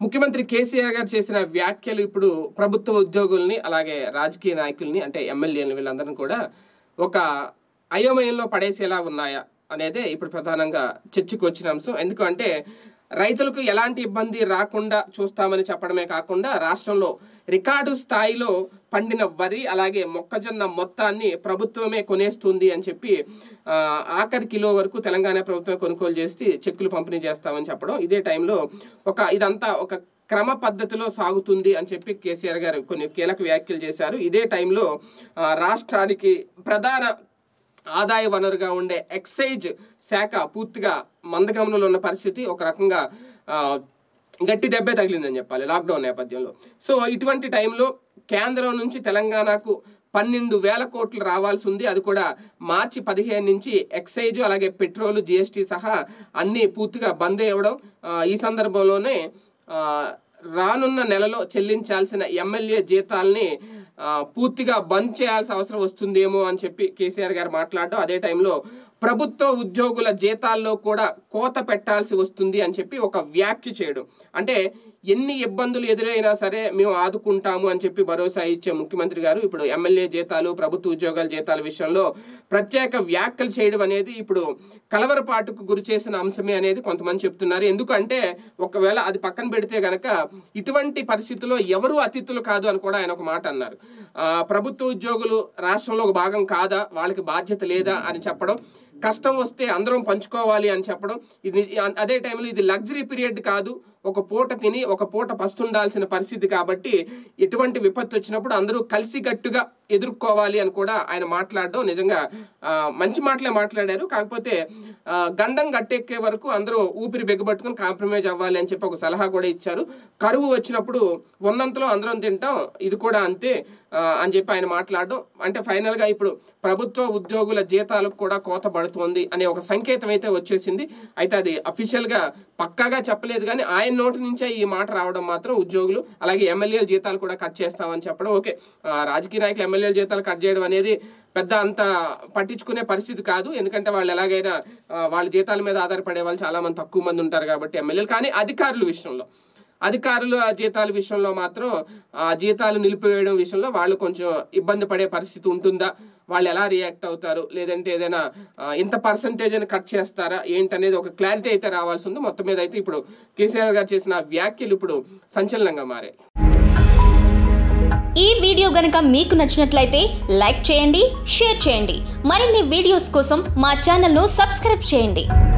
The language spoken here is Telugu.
ముఖ్యమంత్రి కేసీఆర్ గారు చేసిన వ్యాఖ్యలు ఇప్పుడు ప్రభుత్వ ఉద్యోగుల్ని అలాగే రాజకీయ నాయకుల్ని అంటే ఎమ్మెల్యేలు వీళ్ళందరినీ కూడా ఒక అయోమయంలో పడేసేలా ఉన్నాయా అనేదే ఇప్పుడు ప్రధానంగా చర్చకు వచ్చిన అంశం ఎందుకంటే రైతులకు ఎలాంటి ఇబ్బంది రాకుండా చూస్తామని చెప్పడమే కాకుండా రాష్ట్రంలో రికార్డు స్థాయిలో పండిన వరి అలాగే మొక్కజొన్న మొత్తాన్ని ప్రభుత్వమే కొనేస్తుంది అని చెప్పి ఆ, ఆఖరి కిలో వరకు తెలంగాణ ప్రభుత్వం కొనుగోలు చేసి చెక్కులు పంపిణీ చేస్తామని చెప్పడం ఇదే టైంలో ఒక ఇదంతా ఒక క్రమ పద్ధతిలో సాగుతుంది అని చెప్పి కేసీఆర్ గారు కొన్ని కీలక వ్యాఖ్యలు చేశారు ఇదే టైంలో ఆ, రాష్ట్రానికి ప్రధాన ఆదాయ వనరుగా ఉండే ఎక్సైజ్ శాఖ పూర్తిగా మందగమనంలో ఉన్న పరిస్థితి ఒక రకంగా ఆ, గట్టి దెబ్బే తగిలిందని చెప్పాలి లాక్డౌన్ నేపథ్యంలో సో ఇటువంటి టైంలో కేంద్రం నుంచి తెలంగాణకు పన్నెండు వేల కోట్లు రావాల్సి ఉంది అది కూడా మార్చి పదిహేను నుంచి ఎక్సైజ్ అలాగే పెట్రోల్ జిఎస్టీ సహా అన్నీ పూర్తిగా బంద్ అవ్వడం ఆ, ఈ సందర్భంలోనే ఆ, రానున్న నెలలో చెల్లించాల్సిన ఎమ్మెల్యే జీతాల్ని ఆ, పూర్తిగా బంద్ చేయాల్సిన అవసరం వస్తుందేమో అని చెప్పి కేసీఆర్ గారు మాట్లాడడం అదే టైంలో ప్రభుత్వ ఉద్యోగుల జీతాల్లో కూడా కోత పెట్టాల్సి వస్తుంది అని చెప్పి ఒక వ్యాఖ్య చేయడం అంటే ఎన్ని ఇబ్బందులు ఎదురైనా సరే మేము ఆదుకుంటాము అని చెప్పి భరోసా ఇచ్చే ముఖ్యమంత్రి గారు ఇప్పుడు ఎమ్మెల్యే జీతాలు ప్రభుత్వ ఉద్యోగాల జీతాల విషయంలో ప్రత్యేక వ్యాఖ్యలు చేయడం అనేది ఇప్పుడు కలవరపాటుకు గురి చేసిన అంశమే అనేది కొంతమంది చెప్తున్నారు ఎందుకంటే ఒకవేళ అది పక్కన పెడితే గనక ఇటువంటి పరిస్థితుల్లో ఎవరు అతిథులు కాదు అని కూడా ఆయన ఒక మాట అన్నారు ఆ, ప్రభుత్వ ఉద్యోగులు రాష్ట్రంలో ఒక భాగం కాదా వాళ్ళకి బాధ్యత లేదా అని చెప్పడం కష్టం వస్తే అందరం పంచుకోవాలి అని చెప్పడం ఇది అదే టైంలో ఇది లగ్జరీ పీరియడ్ కాదు ఒక పూట తిని ఒక పూట పస్తుండాల్సిన పరిస్థితి కాబట్టి ఎటువంటి విపత్తు వచ్చినప్పుడు అందరూ కలిసికట్టుగా ఎదుర్కోవాలి అని కూడా ఆయన మాట్లాడడం నిజంగా ఆ, మంచి మాటలే మాట్లాడారు కాకపోతే ఆ, గండం గట్టెక్కే వరకు అందరూ ఊపిరి బిగబట్టుకుని కాంప్రమైజ్ అవ్వాలి అని చెప్పి ఒక సలహా కూడా ఇచ్చారు కరువు వచ్చినప్పుడు ఉన్నంతలో అందరం తింటాం ఇది కూడా అంతే ఆ, అని చెప్పి ఆయన మాట్లాడడం అంటే ఫైనల్గా ఇప్పుడు ప్రభుత్వ ఉద్యోగుల జీతాలకు కూడా కోత పడుతోంది అనే ఒక సంకేతం అయితే వచ్చేసింది అయితే అది అఫీషియల్గా పక్కాగా చెప్పలేదు కానీ ఆయన నోటి నుంచే ఈ మాట రావడం మాత్రం ఉద్యోగులు అలాగే ఎమ్మెల్యేల జీతాలు కూడా కట్ చేస్తామని చెప్పడం ఓకే ఆ, రాజకీయ నాయకులు ఎమ్మెల్యేల జీతాలు కట్ చేయడం అనేది పెద్ద అంత పట్టించుకునే పరిస్థితి కాదు ఎందుకంటే వాళ్ళు ఎలాగైనా ఆ, వాళ్ళ జీతాల మీద ఆధారపడే వాళ్ళు చాలా మంది తక్కువ మంది ఉంటారు కాబట్టి ఎమ్మెల్యేలు కానీ అధికారుల విషయంలో అధికారులు ఆ జీతాల విషయంలో మాత్రం ఆ జీతాలు నిలిపివేయడం విషయంలో వాళ్ళు కొంచెం ఇబ్బంది పడే పరిస్థితి ఉంటుందా వాళ్ళు ఎలా రియాక్ట్ అవుతారు లేదంటే ఏదైనా ఆ, ఇంత పర్సంటేజ్ అని కట్ చేస్తారా ఏంటనేది ఒక క్లారిటీ అయితే రావాల్సి ఉంది మొత్తం మీద అయితే ఇప్పుడు కేసీఆర్ గారు చేసిన వ్యాఖ్యలు ఇప్పుడు సంచలనంగా మారాయి ఈ వీడియో గనక మీకు నచ్చినట్లయితే లైక్ చేయండి షేర్ చేయండి మరిన్ని వీడియోస్ కోసం మా ఛానల్ను సబ్స్క్రైబ్ చేయండి